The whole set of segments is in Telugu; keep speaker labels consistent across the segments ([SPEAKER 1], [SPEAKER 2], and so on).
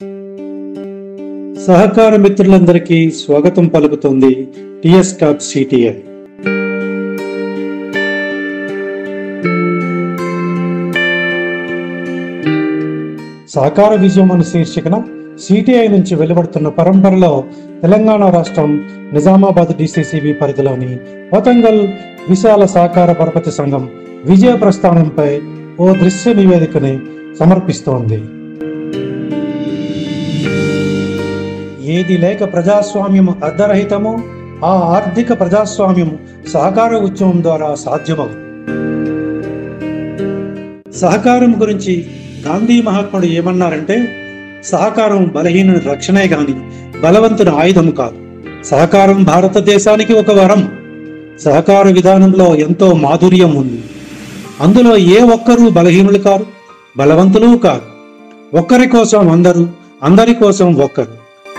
[SPEAKER 1] సహకార మిత్రులందరికీ స్వాగతం పలుకుతోంది టిఎస్ టాప్ సిటిఐ సహకార విజయం అనే శీర్షికన సిటిఐ నుంచి వెలువడుతున్న పరంపరలో తెలంగాణ రాష్ట్రం నిజామాబాద్ డిసిసిబి పరిధిలోని పోతంగల్ విశాల సహకార పరపతి సంఘం విజయ ప్రస్థానంపై ఓ దృశ్య నివేదికని సమర్పిస్తోంది ఏది లేక ప్రజాస్వామ్యం అర్ధరహితమో ఆ ఆర్థిక ప్రజాస్వామ్యం సహకార ఉద్యమం ద్వారా సాధ్యమవు సహకారం గురించి గాంధీ మహాత్ముడు ఏమన్నారంటే సహకారం బలహీన రక్షణే గాని బలవంతుని ఆయుధం కాదు సహకారం భారతదేశానికి ఒక వరం సహకార విధానంలో ఎంతో మాధుర్యం ఉంది అందులో ఏ ఒక్కరూ బలహీనులు కారు బలవంతులు కారు ఒక్కరి కోసం అందరూ అందరి కోసం ఒక్కరు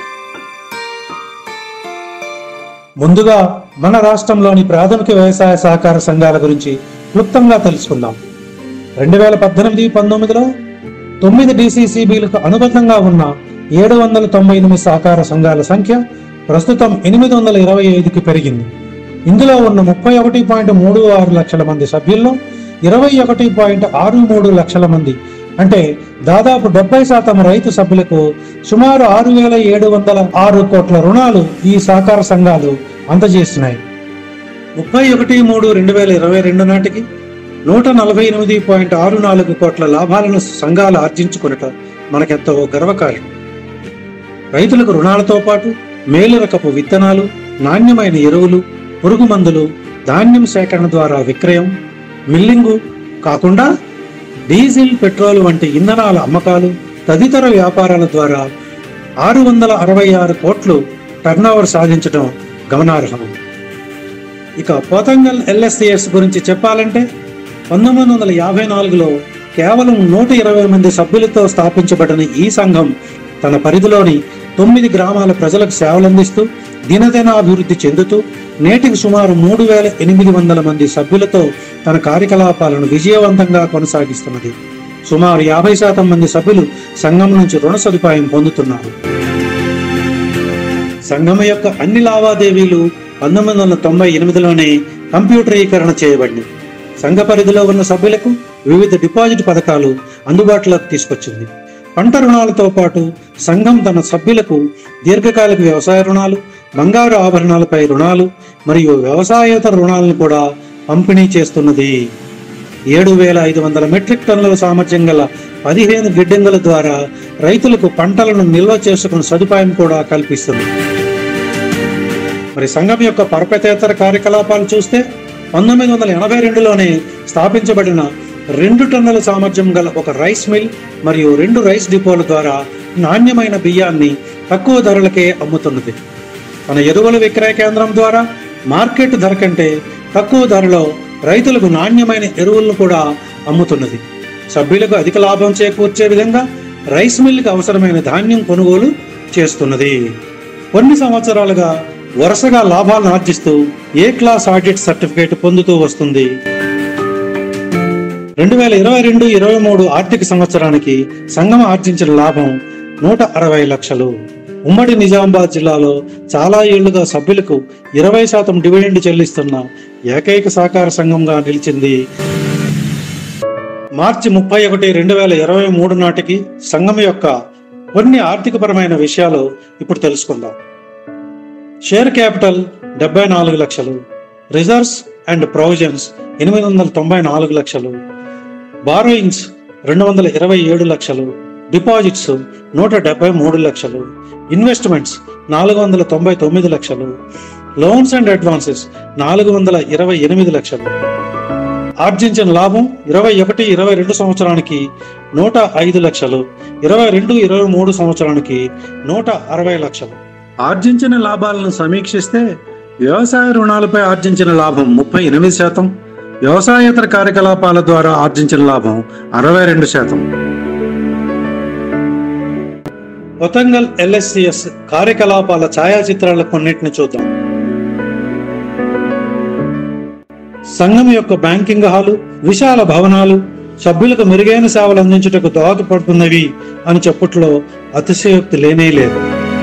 [SPEAKER 1] ముందుగా మన రాష్ట్రంలోని ప్రాథమిక వ్యవసాయ సహకార సంఘాల గురించి క్లుప్తంగా తెలుసుకుందాం రెండు వేల పద్దెనిమిది పంతొమ్మిదిలో తొమ్మిది డిసిసిబిలకు అనుబంధంగా ఉన్న ఏడు వందల తొంభై ఎనిమిది సహకార సంఘాల సంఖ్య ప్రస్తుతం ఎనిమిది వందల ఇరవై ఐదుకి పెరిగింది ఇందులో ఉన్న ముప్పై ఒకటి పాయింట్ మూడు ఆరు లక్షల మంది సభ్యుల్లో ఇరవై ఒకటి పాయింట్ ఆరు మూడు లక్షల మంది అంటే దాదాపు డెబ్బై శాతం రైతు సభ్యులకు సుమారు ఆరు వేల ఏడు వందల ఆరు కోట్ల రుణాలు ఈ సహకార సంఘాలు అందజేస్తున్నాయి ముప్పై ఒకటి మూడు రెండు వేల ఇరవై రెండు నాటికి నూట నలభై ఎనిమిది పాయింట్ ఆరు నాలుగు కోట్ల లాభాలను సంఘాలు ఆర్జించుకునట మనకెంతో గర్వకారణం రైతులకు రుణాలతో పాటు మేలు రకపు విత్తనాలు నాణ్యమైన ఎరువులు పురుగు మందులు ధాన్యం సేకరణ ద్వారా విక్రయం మిల్లింగు కాకుండా డీజిల్ పెట్రోల్ వంటి ఇంధనాల అమ్మకాలు తదితర వ్యాపారాల ద్వారా ఆరు వందల అరవై ఆరు కోట్లు టర్నోవర్ సాధించడం గమనార్హం ఇక పోతంగల్ ఎల్ఎస్సిఎస్ గురించి చెప్పాలంటే పంతొమ్మిది వందల యాభై నాలుగులో కేవలం నూట ఇరవై మంది సభ్యులతో స్థాపించబడిన ఈ సంఘం తన పరిధిలోని తొమ్మిది గ్రామాల ప్రజలకు సేవలందిస్తూ దినదిన అభివృద్ధి చెందుతూ నేటికి సుమారు మూడు వేల ఎనిమిది వందల మంది సభ్యులతో తన కార్యకలాపాలను విజయవంతంగా కొనసాగిస్తున్నది సుమారు యాభై శాతం మంది సభ్యులు సంఘం నుంచి రుణ సదుపాయం పొందుతున్నారు సంఘం యొక్క అన్ని లావాదేవీలు పంతొమ్మిది వందల తొంభై ఎనిమిదిలోనే కంప్యూటరీకరణ చేయబడింది సంఘ పరిధిలో ఉన్న సభ్యులకు వివిధ డిపాజిట్ పథకాలు అందుబాటులోకి తీసుకొచ్చింది పంట రుణాలతో పాటు సంఘం తన సభ్యులకు దీర్ఘకాలిక వ్యవసాయ రుణాలు బంగారు ఆభరణాలపై రుణాలు మరియు వ్యవసాయేతర రుణాలను కూడా పంపిణీ చేస్తున్నది ఏడు వేల ఐదు వందల మెట్రిక్ టన్నుల సామర్థ్యం గల పదిహేను గిడ్డంగుల ద్వారా రైతులకు పంటలను నిల్వ చేసుకునే సదుపాయం కూడా కల్పిస్తుంది మరి సంఘం యొక్క పరపతేతర కార్యకలాపాలు చూస్తే పంతొమ్మిది వందల ఎనభై రెండులోనే స్థాపించబడిన రెండు టన్నుల సామర్థ్యం గల ఒక రైస్ మిల్ మరియు రెండు రైస్ డిపోల ద్వారా నాణ్యమైన బియ్యాన్ని తక్కువ ధరలకే అమ్ముతున్నది తన ఎరువుల విక్రయ కేంద్రం ద్వారా మార్కెట్ ధర కంటే తక్కువ ధరలో రైతులకు నాణ్యమైన ఎరువులను కూడా అమ్ముతున్నది సభ్యులకు అధిక లాభం చేకూర్చే విధంగా రైస్ మిల్కి అవసరమైన ధాన్యం కొనుగోలు చేస్తున్నది కొన్ని సంవత్సరాలుగా వరుసగా లాభాలను ఆర్జిస్తూ ఏ క్లాస్ ఆడిట్ సర్టిఫికేట్ పొందుతూ వస్తుంది రెండు వేల ఇరవై రెండు ఇరవై మూడు ఆర్థిక సంవత్సరానికి సంఘం ఆర్జించిన లాభం నూట అరవై లక్షలు ఉమ్మడి నిజామాబాద్ జిల్లాలో చాలా ఏళ్లుగా సభ్యులకు ఇరవై శాతం డివిడెండ్ చెల్లిస్తున్న ఏకైక సహకార సంఘంగా నిలిచింది మార్చి ముప్పై ఒకటి రెండు వేల ఇరవై మూడు నాటికి సంఘం యొక్క కొన్ని ఆర్థికపరమైన విషయాలు ఇప్పుడు తెలుసుకుందాం షేర్ క్యాపిటల్ డెబ్బై నాలుగు లక్షలు రిజర్వ్స్ అండ్ ప్రొవిజన్స్ ఎనిమిది వందల తొంభై నాలుగు లక్షలు బారోయింగ్స్ రెండు వందల ఇరవై ఏడు లక్షలు డిపాజిట్స్ నూట డెబ్బై మూడు లక్షలు ఇన్వెస్ట్మెంట్స్ నాలుగు వందల తొంభై తొమ్మిది లక్షలు లోన్స్ అండ్ అడ్వాన్సెస్ నాలుగు వందల ఇరవై ఎనిమిది లక్షలు ఆర్జించిన లాభం ఇరవై ఒకటి ఇరవై రెండు సంవత్సరానికి నూట ఐదు లక్షలు ఇరవై రెండు ఇరవై మూడు సంవత్సరానికి నూట అరవై లక్షలు ఆర్జించిన లాభాలను సమీక్షిస్తే వ్యవసాయ రుణాలపై ఆర్జించిన లాభం ముప్పై ఎనిమిది శాతం వ్యవసాయేతర కార్యకలాపాల ద్వారా ఆర్జించిన లాభం అరవై రెండు శాతం పొతంగల్ ఎల్ఎస్సిఎస్ కార్యకలాపాల ఛాయాచిత్రాల కొన్నిటిని చూద్దాం సంఘం యొక్క బ్యాంకింగ్ హాలు విశాల భవనాలు సభ్యులకు మెరుగైన సేవలు అందించుటకు దోహదపడుతున్నవి అని చెప్పుట్లో అతిశయోక్తి లేనే లేదు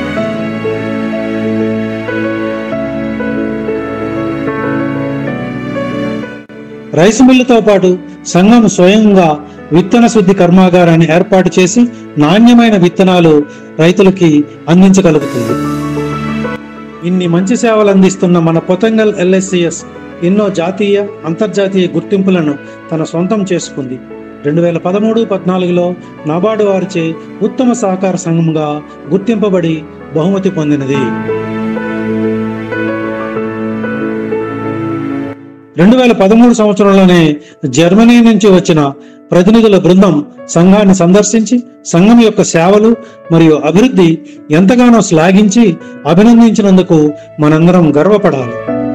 [SPEAKER 1] రైసు మిల్లుతో పాటు సంఘం స్వయంగా విత్తన శుద్ధి కర్మాగారాన్ని ఏర్పాటు చేసి నాణ్యమైన విత్తనాలు రైతులకి అందించగలుగుతుంది ఇన్ని మంచి సేవలు అందిస్తున్న మన పొతంగల్ ఎల్ఎస్సిఎస్ ఎన్నో జాతీయ అంతర్జాతీయ గుర్తింపులను తన సొంతం చేసుకుంది రెండు వేల పదమూడు పద్నాలుగులో నాబార్డు వారిచే ఉత్తమ సహకార సంఘంగా గుర్తింపబడి బహుమతి పొందినది రెండు వేల పదమూడు సంవత్సరంలోనే జర్మనీ నుంచి వచ్చిన ప్రతినిధుల బృందం సంఘాన్ని సందర్శించి సంఘం యొక్క సేవలు మరియు అభివృద్ధి ఎంతగానో శ్లాఘించి అభినందించినందుకు మనందరం గర్వపడాలి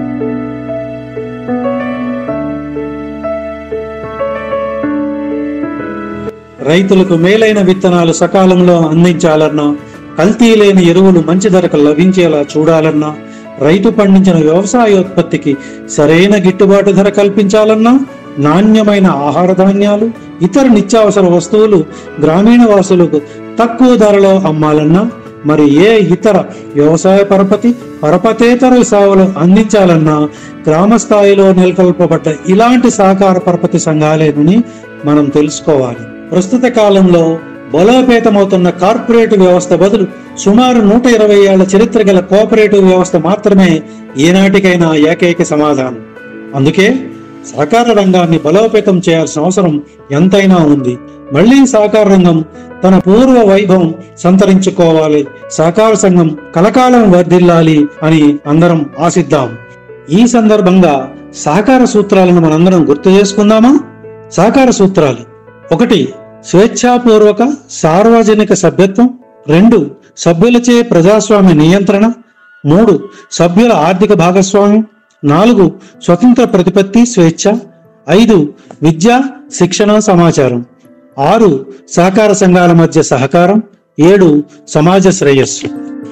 [SPEAKER 1] రైతులకు మేలైన విత్తనాలు సకాలంలో అందించాలన్నా కల్తీ లేని ఎరువులు మంచి ధరకు లభించేలా చూడాలన్నా రైతు పండించిన వ్యవసాయోత్పత్తికి సరైన గిట్టుబాటు ధర కల్పించాలన్నా నాణ్యమైన ఆహార ధాన్యాలు ఇతర నిత్యావసర వస్తువులు గ్రామీణ వాసులకు తక్కువ ధరలో అమ్మాలన్నా మరి ఏ ఇతర వ్యవసాయ పరపతి పరపతేతర సేవలు అందించాలన్నా గ్రామ స్థాయిలో నెలకొల్పబడ్డ ఇలాంటి సహకార పరపతి సంఘాలేనని మనం తెలుసుకోవాలి ప్రస్తుత కాలంలో బలోపేతమవుతున్న కార్పొరేట్ వ్యవస్థ బదులు సుమారు నూట ఇరవై ఏళ్ల చరిత్ర గల కోఆపరేటివ్ వ్యవస్థ మాత్రమే ఏనాటికైనా ఏకైక సమాధానం అందుకే సహకార రంగాన్ని బలోపేతం చేయాల్సిన అవసరం ఎంతైనా ఉంది మళ్ళీ సహకార రంగం తన పూర్వ వైభవం సంతరించుకోవాలి సహకార సంఘం కలకాలం వర్ధిల్లాలి అని అందరం ఆశిద్దాం ఈ సందర్భంగా సహకార సూత్రాలను మనందరం గుర్తు చేసుకుందామా సహకార సూత్రాలు ఒకటి స్వేచ్ఛాపూర్వక సార్వజనిక సభ్యత్వం రెండు సభ్యులచే ప్రజాస్వామ్య నియంత్రణ మూడు సభ్యుల ఆర్థిక భాగస్వామ్యం నాలుగు స్వతంత్ర ప్రతిపత్తి స్వేచ్ఛ ఐదు విద్య శిక్షణ సమాచారం ఆరు సహకార సంఘాల మధ్య సహకారం ఏడు సమాజ శ్రేయస్సు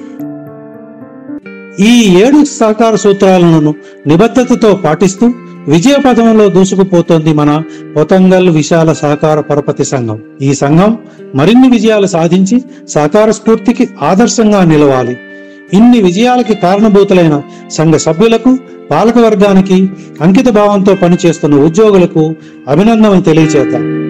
[SPEAKER 1] ఈ ఏడు సహకార సూత్రాలను నిబద్ధతతో పాటిస్తూ విజయ పథంలో దూసుకుపోతోంది మన పొతంగల్ విశాల సహకార పరపతి సంఘం ఈ సంఘం మరిన్ని విజయాలు సాధించి సహకార స్ఫూర్తికి ఆదర్శంగా నిలవాలి ఇన్ని విజయాలకి కారణభూతులైన సంఘ సభ్యులకు పాలక వర్గానికి అంకిత భావంతో పనిచేస్తున్న ఉద్యోగులకు అభినందనలు తెలియచేద్దాం